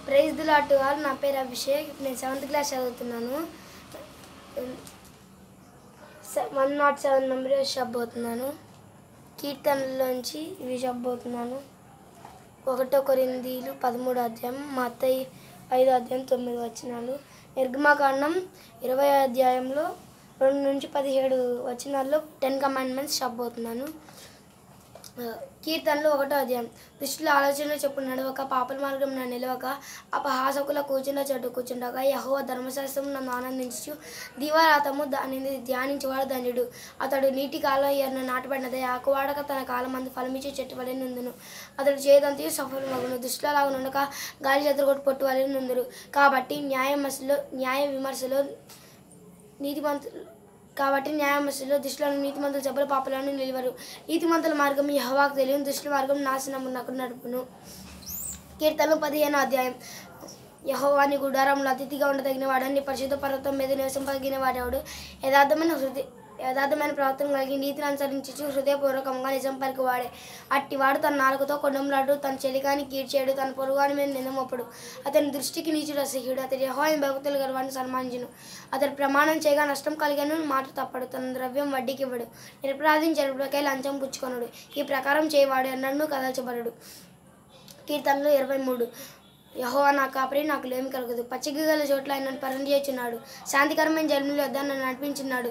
Praise the lot all నా పేరు అభిషేక్ నేను సెవెంత్ క్లాస్ చదువుతున్నాను వన్ నాట్ సెవెన్ నెంబర్ చెప్పబోతున్నాను కీర్తనలోంచి ఇవి చెప్పబోతున్నాను ఒకటో కొరిందీలు పదమూడు అధ్యాయం మా అత్తయ్య ఐదో అధ్యాయం తొమ్మిది వచనాలు నిర్గమాకాండం ఇరవై అధ్యాయంలో రెండు నుంచి పదిహేడు వచనాల్లో టెన్ కమాండ్మెంట్స్ చెప్పబోతున్నాను ఆ, కీర్తనలు ఒకటో అధ్యాయం దుష్టుల ఆలోచనలు చెప్పు నడవక పాపల మార్గం నా నిలవక అపహాసకుల కూర్చున్న చోటు కూర్చుండగా యహోవ ధర్మశాస్త్రం నన్ను ఆనందించు దివారాతము దానిని ధ్యానించేవాడు ధన్యుడు అతడు నీటి కాలం ఎర్న నాటబడినదే ఆకువాడక తన కాలం అందు ఫలమిచ్చే చెట్టు వలె నుందును అతడు చేదంతయు సఫలమగును దుష్టులలాగా నుండక గాలి చెదరగొట్టు పొట్టు వలె నుందురు కాబట్టి న్యాయమసలో న్యాయ విమర్శలో నీతిమంతులు కాబట్టి న్యాయమస్సులో దుష్టులను నీతిమంతుల చెప్పుల పాపలను నిలువరు నీతిమంతుల మార్గం యహోవాకు తెలియని దుష్టుల మార్గం నాశనము నాకు నడుపును కీర్తనలు పదిహేను అధ్యాయం యహోవాని గుడారంలో అతిథిగా ఉండదగిన వాడు నీ పరిశుద్ధ పర్వతం మీద నివసింపదగిన వాడేవాడు యథార్థమైన హృదయ యథార్థమైన ప్రవర్తన కలిగి నీతిని అనుసరించి హృదయపూర్వకంగా నిజం పలికివాడే అట్టివాడు తన నాలుగుతో కొండంలాడు తన చెలికాని కీడ్చేడు తన పొరుగుని మీద నిందమొప్పుడు అతని దృష్టికి నీచుడు అసహ్యుడు అతని యహోని భక్తులు గర్వాన్ని సన్మానించును అతడు ప్రమాణం చేయగా నష్టం కలిగాను మాట తప్పడు తన ద్రవ్యం వడ్డీకి ఇవ్వడు నిరపరాధిని జరుపులకై లంచం పుచ్చుకొనుడు ఈ ప్రకారం చేయవాడు అన్నను కదల్చబడడు కీర్తనలు ఇరవై మూడు యహోవా నా కాపరి నాకు లేమి కలగదు పచ్చిక గల చోట్ల ఆయన నన్ను పరం చేయుచున్నాడు శాంతికరమైన జన్మలు వద్ద నన్ను నడిపించున్నాడు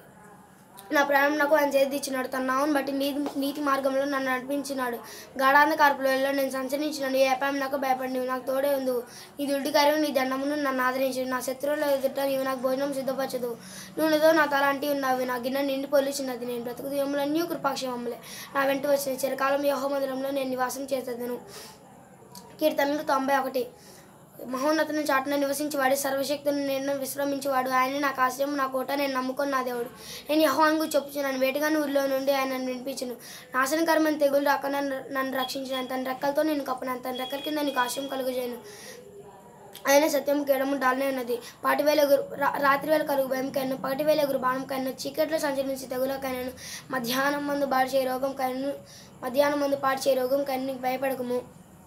నా ప్రాణం నాకు ఆయన చేదిచ్చినాడు తన నామం బట్టి నీతి నీతి మార్గంలో నన్ను నడిపించినాడు గాఢాంధకారపులలో నేను సంచరించినాను ఏ అపాయం నాకు భయపడి నాకు తోడే ఉంది నీ దుడ్డి కార్యం నీ దండమును నన్ను ఆదరించు నా శత్రువుల ఎదుట నీవు నాకు భోజనం సిద్ధపరచదు నూనెతో నా తల అంటి ఉన్నావు నా గిన్నె నిండి పొలిచినది నేను బ్రతుకు దివములన్నీ కృపాక్షేమములే నా వెంట వచ్చిన చిరకాలం యహో మందిరంలో నేను నివాసం చేసేదను కీర్తనలు తొంభై ఒకటి మహోన్నతుని చాటున నివసించేవాడు సర్వశక్తుని నేను విశ్రమించేవాడు ఆయన నాకు ఆశ్రయం నా కోట నేను నమ్ముకొని నా దేవుడు నేను యహోవాను చెప్పుచున్నాను వేటగాని ఊరిలో నుండి ఆయన నన్ను వినిపించును నాశనకరమైన తెగులు రాక నన్ను నన్ను రక్షించిన తన రెక్కలతో నేను కప్పను తన రెక్కల కింద నీకు ఆశ్రయం కలుగజేయను ఆయన సత్యం కేడము డాలనే ఉన్నది పాటి వేల ఎగురు రా- రాత్రి వేల కలుగు భయం కైను పగటి వేల ఎగురు బాణం కైను చీకట్లో సంచరించి తెగులకైనను మధ్యాహ్నం మందు బాడి చే రోగం కైను మధ్యాహ్నం మందు పాడి చే రోగం కైను నీకు భయపడకము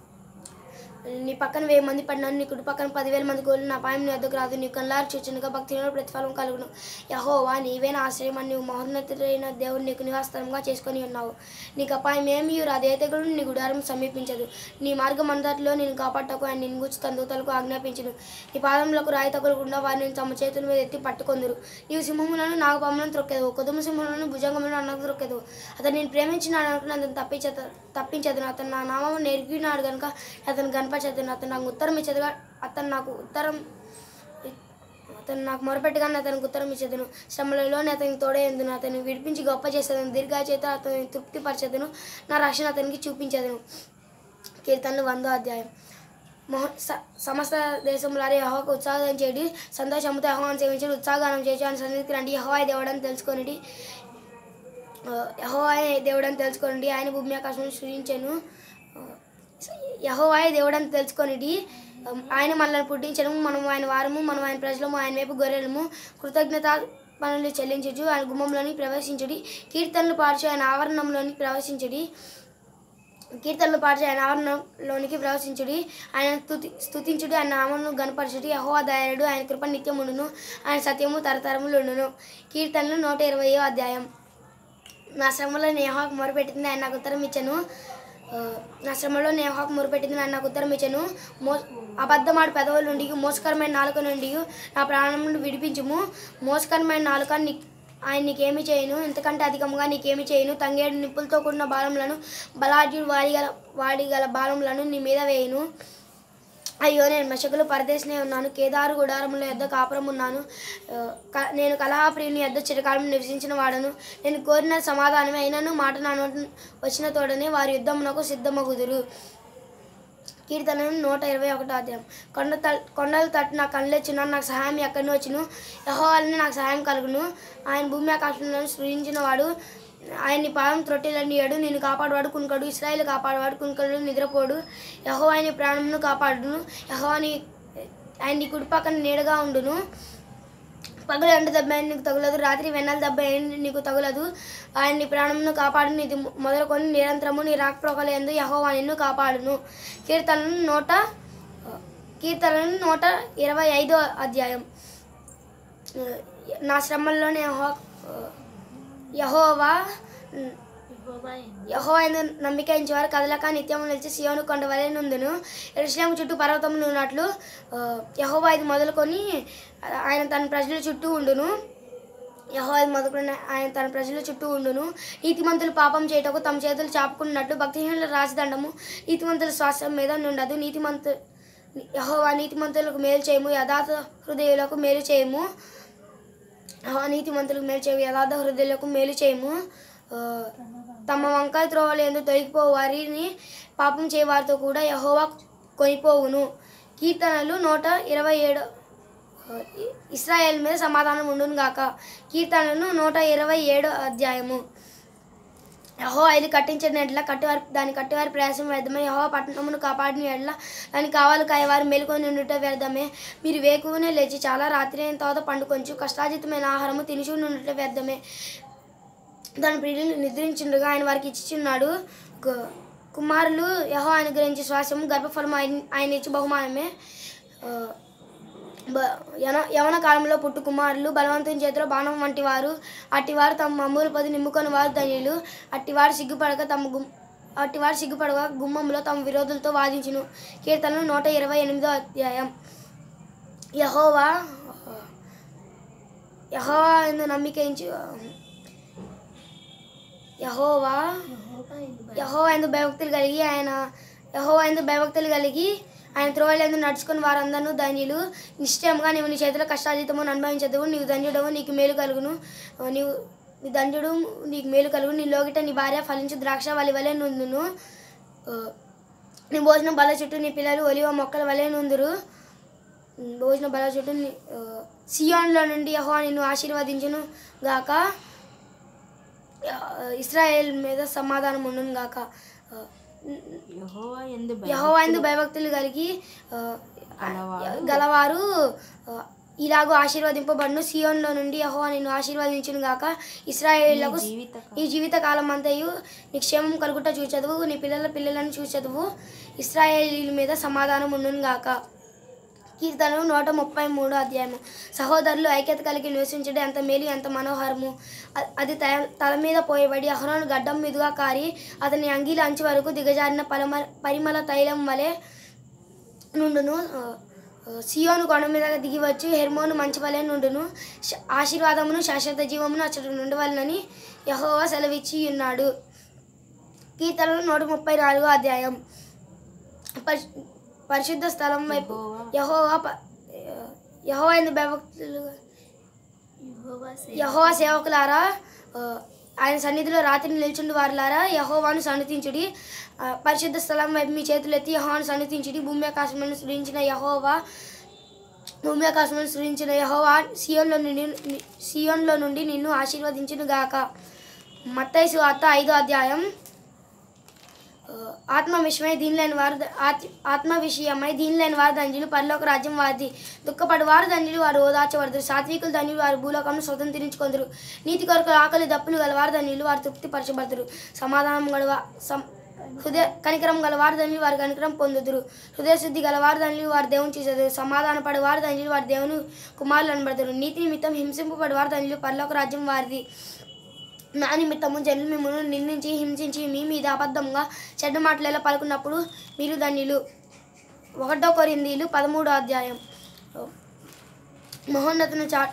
నీ పక్కన వెయ్యి మంది పడినాను నీ కుడి పక్కన పదివేల మంది కోళ్ళు నా పాయం నీ వద్దకు రాదు నీ కల్లారు చూచునుగా భక్తిలో ప్రతిఫలం కలుగును యహోవా నీవే నా ఆశ్రయం అని నీవు మహోన్నతుడైన దేవుడు నీకు నివాసస్థలంగా చేసుకొని ఉన్నావు నీకు అపాయం ఏమీ రాదు ఏ తెగులు నీ గుడారం సమీపించదు నీ మార్గం అంతట్లో నేను కాపాడటకు ఆయన నిన్ను గుచ్చి తన దూతలకు ఆజ్ఞాపించును నీ పాదములకు రాయి తగులకుండా వారిని తమ చేతుల మీద ఎత్తి పట్టుకొందురు నీవు సింహములను నాగపాములను త్రొక్కేదు కొదుమ సింహములను భుజంగములను అన్నకు త్రొక్కేదు అతను నేను ప్రేమించినాడు అనుకుని అతను తప్పించ తప్పించదు అతను నా నామం నెరిగినాడు కనుక అతను కనపరచదు అతను నాకు ఉత్తరం ఇచ్చేదిగా అతను నాకు ఉత్తరం అతను నాకు మొరపెట్టగానే అతనికి ఉత్తరం ఇచ్చేదను శ్రమలలోనే అతనికి తోడే ఎందును అతను విడిపించి గొప్ప చేసేదను దీర్ఘ చేత అతని తృప్తిపరచదును నా రక్షణ అతనికి చూపించదును కీర్తనలు వందో అధ్యాయం మహో స- సమస్త దేశంలారే యహోకు ఉత్సాహం చేయడి సంతోషంతో యహోవాన్ని సేవించండి ఉత్సాహగానం చేసి ఆయన సన్నిధికి రండి యహోవాయి దేవుడని తెలుసుకొనిడి యహోవాయే దేవుడని తెలుసుకోండి ఆయన భూమి ఆకాశం సృజించాను యహోవాయే దేవుడని తెలుసుకొనిడి ఆయన మనల్ని పుట్టించడము మనం ఆయన వారము మనం ఆయన ప్రజలము ఆయన వైపు గొర్రెలము కృతజ్ఞత పనులు చెల్లించచ్చు ఆయన గుమ్మంలోని ప్రవేశించుడి కీర్తనలు పార్చి ఆయన ఆవరణంలోని ప్రవేశించుడి కీర్తనలు పాడి ఆయన ఆవరణలోనికి ప్రవేశించుడి ఆయన స్తుతి స్తుతించుడి ఆయన నామను గనపరచుడి యహోవా దయాళుడు ఆయన కృప నిత్యముండును ఆయన సత్యము తరతరములుండును కీర్తనలు నూట ఇరవయో అధ్యాయం నా శ్రమలో నేహాకు మొరపెట్టింది ఆయన నాకు ఉత్తరం ఇచ్చాను ఆ, నా శ్రమలో నేహాకు మొరపెట్టింది ఆయన నాకు ఉత్తరం ఇచ్చాను మో అబద్ధమాడు పెదవుల నుండి మోసకరమైన నాలుక నుండి నా ప్రాణం నుండి విడిపించుము మోసకరమైన నాలుక నీ ఆయన నీకేమి చేయను ఇంతకంటే అధికంగా నీకేమి చేయను తంగేడు నిప్పులతో కూడిన బాలములను బలాఢ్యుడు వాడి గల వాడి గల బాలములను నీ మీద వేయను అయ్యో నేను మశకులు పరదేశనే ఉన్నాను కేదారు గుడారముల యొద్ద కాపురం ఉన్నాను ఆ, క- నేను కలహాప్రియుని యొద్ద చిరకాలం నివసించిన వాడను నేను కోరిన సమాధానమే అయినను మాట నా నోట వచ్చిన తోడనే వారి యుద్ధమునకు సిద్ధమగుదురు కీర్తనలు నూట ఇరవై ఒకటో అధ్యాయం కొండ తల్ కొండల తట్టు నాకు కళ్ళెచ్చిన నాకు సహాయం ఎక్కడి నుంచి వచ్చును యహోవాలని నాకు సహాయం కలుగును ఆయన భూమి ఆకాశంలో సృజించిన వాడు ఆయన నీ పాదం త్రొట్టిలన్నీయడు నేను కాపాడువాడు కునుకడు ఇస్రాయేల్ కాపాడువాడు కునుకడు నిద్రపోడు యహో ఆయన ప్రాణమును కాపాడును యహో అని ఆయన నీ కుడి పక్కన నీడగా ఉండును పగలు ఎండ దెబ్బ అయిన నీకు తగులదు రాత్రి వెన్నెల దెబ్బ అయిన నీకు తగులదు ఆయన నీ ప్రాణమును కాపాడు నీది మొదలుకొని నిరంతరము నీ రాకపోకలందు యహోవా నిన్ను కాపాడును కీర్తనలు నూట కీర్తనలు నూట ఇరవై ఐదో అధ్యాయం ఆ, నా శ్రమల్లోనే యహో యహోవా యహో ఎందు నమ్మిక వారు కదలక నిత్యము నిలిచి సియోను కొండ వలె నుందును ఎరుసలేము చుట్టూ పర్వతములు ఉన్నట్లు ఆ, యెహోవా ఇది మొదలుకొని ఆయన తన ప్రజల చుట్టూ ఉండును యహో ఇది మొదలుకొని ఆయన తన ప్రజల చుట్టూ ఉండును నీతిమంతులు పాపం చేయటకు తమ చేతులు చాపుకున్నట్లు భక్తిహీనుల రాజదండము నీతిమంతుల శ్వాసం మీద నుండదు నీతిమంతు యహోవా నీతిమంతులకు మేలు చేయము యథార్థ హృదయులకు మేలు చేయము యెహోవా నీతిమంతులకు మేలు చేయము యథార్థ హృదయులకు మేలు చేయము ఆ, తమ వంకాయ త్రోవలు ఎందుకు తొలగిపో వారిని పాపం చేయవారితో కూడా యహోవా కొనిపోవును కీర్తనలు నూట ఇరవై ఏడు ఇస్రాయేల్ మీద సమాధానం ఉండును గాక కీర్తనలు నూట ఇరవై ఏడు అధ్యాయము యహో ఇది కట్టించిన ఎడ్ల కట్టివారి దాని కట్టివారి ప్రయాసం వ్యర్థమే యహో పట్టణమును కాపాడిన ఎడ్ల దాని కావాలి కాయవారు మెలుకొని ఉండుట వ్యర్థమే మీరు వేకువనే లేచి చాలా రాత్రి అయిన తర్వాత పండుకొంచు కష్టాజితమైన ఆహారము తినుచు నుండుట వ్యర్థమే దాని ప్రియులు నిద్రించుండగా ఆయన వారికి ఇచ్చిచున్నాడు గు- కుమారులు యహో ఆయన గురించి శ్వాసము గర్భఫలము ఆయన ఆయన ఇచ్చి బహుమానమే ఆ, బ- యన యవన కాలంలో పుట్టు కుమారులు బలవంతుని చేతిలో బాణం వంటి వారు అట్టివారు తమ మమ్ములు పది నిమ్ముకొని వారు ధన్యులు అట్టివారు సిగ్గుపడక తమ గుమ్ అట్టివారు సిగ్గుపడక గుమ్మంలో తమ విరోధులతో వాదించును కీర్తనలు నూట ఇరవై ఎనిమిదో అధ్యాయం యహోవా యహోవా ఎందు నమ్మికించు యహోవా యహోవా ఎందు భయభక్తులు కలిగి ఆయన యహోవా ఎందు భయభక్తులు కలిగి ఆయన త్రోవలు ఎందు నడుచుకుని వారందరూ ధన్యులు నిశ్చయంగా నీవు నీ చేతిలో కష్టాజీతము అనుభవించదువు నీవు ధన్యుడవు నీకు మేలు కలుగును ఆ, నీవు నీ ధన్యుడు నీకు మేలు కలుగును నీ లోగిట నీ భార్య ఫలించు ద్రాక్ష వలి వలె నుందును ఆ, నీ భోజనం బల చుట్టూ నీ పిల్లలు ఒలివ మొక్కల వలె నుందురు భోజన బల చుట్టూ నీ- ఆ, సియోన్లో నుండి యహోవా నిన్ను ఆశీర్వదించును గాక ఆ, ఇస్రాయేల్ మీద సమాధానం ఉండును గాక ఆ, యెహోవా యందు యెహోవా యందు భయభక్తులు కలిగి ఆ, గలవారు. గలవారు ఆ, ఇలాగూ ఆశీర్వదింపబడును సియోన్లో నుండి యెహోవా నిన్ను ఆశీర్వదించును గాక ఇస్రాయేళ్లకు నీ జీవిత ఈ జీవిత కాలం అంతయు నీ క్షేమం కలుగుట చూచదువు నీ పిల్లల పిల్లలను చూచదువు ఇస్రాయేలీల మీద సమాధానం ఉండును గాక కీర్తనలు నూట ముప్పై మూడు అధ్యాయము సహోదరులు ఐక్యత కలిగి నివసించడం ఎంత మేలు ఎంత మనోహరము అ- అది తల తల మీద పోయబడి అహరోను గడ్డం మీదుగా కారి అతని అంగీల అంచు వరకు దిగజారిన పలమ పరిమళ తైలం వలె నుండును ఆ, ఆ, సియోను కొండ మీద దిగివచ్చు హెర్మోను మంచి వలె నుండును శ- ఆశీర్వాదమును శాశ్వత జీవమును అచ్చట నుండవలనని యహోవా సెలవిచ్చి ఉన్నాడు కీర్తనలు నూట ముప్పై నాలుగో అధ్యాయం పరిశు- పరిశుద్ధ స్థలం వైపు యెహోవా యహోవా ప- యహోవా ఎందు భయభక్తులు యెహోవా సే- యహోవా సేవకులారా ఆ, ఆయన సన్నిధిలో రాత్రి నిల్చుండి వారులారా యహోవాను సన్నిధించుడి ఆ, పరిశుద్ధ స్థలం వైపు మీ చేతులు ఎత్తి యహోవాను సన్నిధించుడి భూమి ఆకాశములను సృజించిన యహోవా భూమి ఆకాశములను సృజించిన యహోవా సియోన్లో నుండి సియోన్లో నుండి నిన్ను ఆశీర్వదించును గాక మత్తయి సువార్త ఐదో అధ్యాయం ఆ, ఆత్మ విషయమై దీని లేని వారు ద- ఆత్- ఆత్మ విషయమై దీని లేని వారు ధన్యులు పరలోక రాజ్యం వారిది దుఃఖపడి వారు ధన్యులు వారు ఓదార్చబడతారు సాత్వికులు ధన్యులు వారు భూలోకంలో స్వతంత్రించుకుందరు నీతి కొరకు ఆకలి దప్పులు గలవారు ధన్యులు వారు తృప్తి పరచబడతారు సమాధానం గలవా సం హృదయ కనికరం గలవారు ధన్యులు వారు కనికరం పొందుదురు హృదయ శుద్ధి గలవారు ధన్యులు వారు దేవుని చూసేదారు సమాధాన పడేవారు ధన్యులు వారు దేవుని కుమారులు అనబడతారు నీతి నిమిత్తం హింసింపబడేవారు ధన్యులు పరలోక రాజ్యం వారిది నా నిమిత్తము జనులు మిమ్మల్ని నిందించి హింసించి మీ మీద అబద్ధంగా చెడ్డ మాటలు ఎలా పలుకున్నప్పుడు మీరు ధన్యులు ఒకటో కొరిందీలు పదమూడో అధ్యాయం మహోన్నతుని చా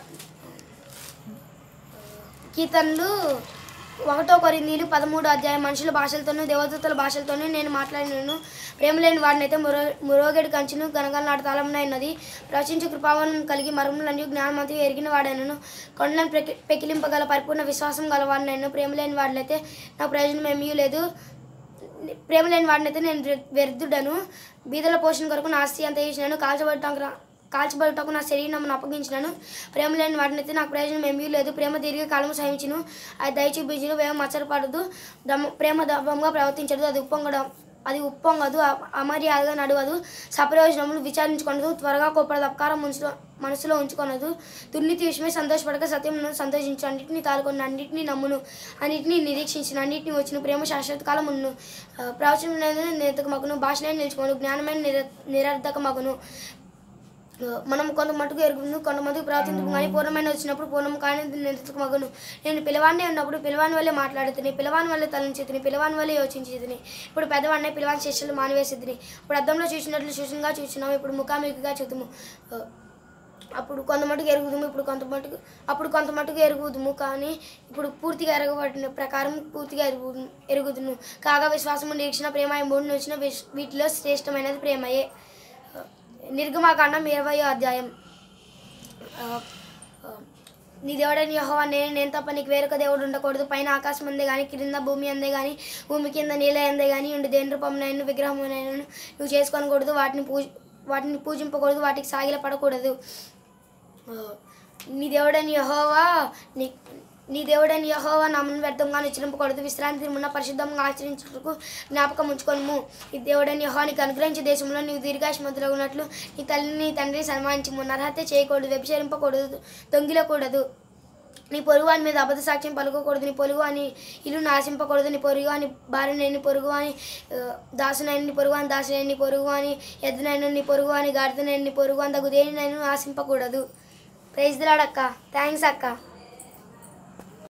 కీర్తనలు ఒకటో కొరిందీలు పదమూడో అధ్యాయం మనుషుల భాషలతోనూ దేవదూతల భాషలతోనూ నేను మాట్లాడినాను ప్రేమ లేని వాడినైతే మురో మురోగేడు కంచును గనగలనాడు తాళమునైనది ప్రవచించు కృపావనం కలిగి మరములను జ్ఞానమంతి ఎరిగిన వాడైనను కొండలను పెకి పెకిలింపగల పరిపూర్ణ విశ్వాసం గలవాడినైనా ప్రేమ లేని వాడినైతే నాకు ప్రయోజనం ఏమీ లేదు ప్రేమ లేని వాడినైతే నేను వ్య- వ్యర్థుడను బీదల పోషణ కొరకు నా ఆస్తి అంత చేసినాను కాల్చబడటం కాల్చబడటకు నా శరీరం అప్పగించినాను ప్రేమ లేని వాటినైతే నాకు ప్రయోజనం ఏమీ లేదు ప్రేమ దీర్ఘ కాలము సహించును అది దయచూపించును వేమ మచ్చరపడదు దమ్మ ప్రేమ దమ్మంగా ప్రవర్తించదు అది ఉప్పొంగడం అది ఉప్పొంగదు అ- అమర్యాదగా నడవదు సప్రయోజనములు విచారించుకొనదు త్వరగా కోపడదు అపకారం మనసులో మనసులో ఉంచుకొనదు దుర్నీతి విషయమై సంతోషపడక సత్యమును సంతోషించు అన్నిటిని తాలుకొని అన్నిటిని నమ్మును అన్నిటిని నిరీక్షించిన అన్నిటిని వచ్చును ప్రేమ శాశ్వత కాలం ఉన్ను ప్రవచనమైన నిరర్ధక మగును భాషలైన నిలుచుకోను జ్ఞానమైన నిర నిరర్ధక మగును మనం కొంత మటుకు ఎరుగును కొంత మటుకు ప్రవర్తించము కానీ పూర్ణమైన వచ్చినప్పుడు పూర్ణం కానీ నెందుకు మగను నేను పిలవాడిని ఉన్నప్పుడు పిలవాని వల్లే మాట్లాడుతుంది పిలవాని వల్లే తలంచేతిని పిలవాని వల్లే యోచించేదిని ఇప్పుడు పెద్దవాడిని పిలవాని శిష్యులు మానివేసేదిని ఇప్పుడు అద్దంలో చూసినట్లు సూచనగా చూసినాము ఇప్పుడు ముఖాముఖిగా చూద్దాము అప్పుడు కొంత మటుకు ఎరుగుదుము ఇప్పుడు కొంత మటుకు అప్పుడు కొంత మటుకు ఎరుగుదుము కానీ ఇప్పుడు పూర్తిగా ఎరగబడిన ప్రకారం పూర్తిగా ఎరుగు ఎరుగుదును కాగా విశ్వాసము నిరీక్షణ ప్రేమ ఈ మూడు వచ్చిన వీటిలో శ్రేష్టమైనది ప్రేమయే నిర్గమాకాండం ఇరవై అధ్యాయం ఆ, ఆ, నీ దేవుడని యెహోవా నేను నేను తప్ప నీకు వేరొక దేవుడు ఉండకూడదు పైన ఆకాశం అందే కానీ క్రింద భూమి అందే కానీ భూమి కింద నీళ్ళ అందే కానీ ఉండి దేని రూపంనైనా విగ్రహమునైనా నువ్వు చేసుకోనకూడదు వాటిని పూజ వాటిని పూజింపకూడదు వాటికి సాగిల పడకూడదు ఆ, నీ దేవుడని యహోవా నీ నీ దేవుడని యహోవా నామను వ్యర్థంగా హెచ్చరింపకూడదు విశ్రాంతి దినమున పరిశుద్ధంగా ఆచరించుటకు జ్ఞాపకం ఉంచుకోను ఈ దేవుడని యహోవా నీకు అనుగ్రహించే దేశంలో నీవు దీర్ఘాశ్మతులు ఉన్నట్లు నీ తల్లిని నీ తండ్రిని సన్మానించము నరహత్య చేయకూడదు వ్యభిచరింపకూడదు దొంగిలకూడదు నీ పొరుగు అని మీద అబద్ధ సాక్ష్యం పలుకోకూడదు నీ పొరుగు అని ఇల్లు నాశింపకూడదు నీ పొరుగు అని భార్యనైన నీ పొరుగు అని ఆ, దాసునైన నీ పొరుగు అని దాసునైన నీ పొరుగు అని ఎద్దునైన నీ పొరుగు అని గాడిదనైన నీ పొరుగు అని తగు దేనినైనా ఆశింపకూడదు ప్రైజ్ దిలాడక్క థ్యాంక్స్ అక్క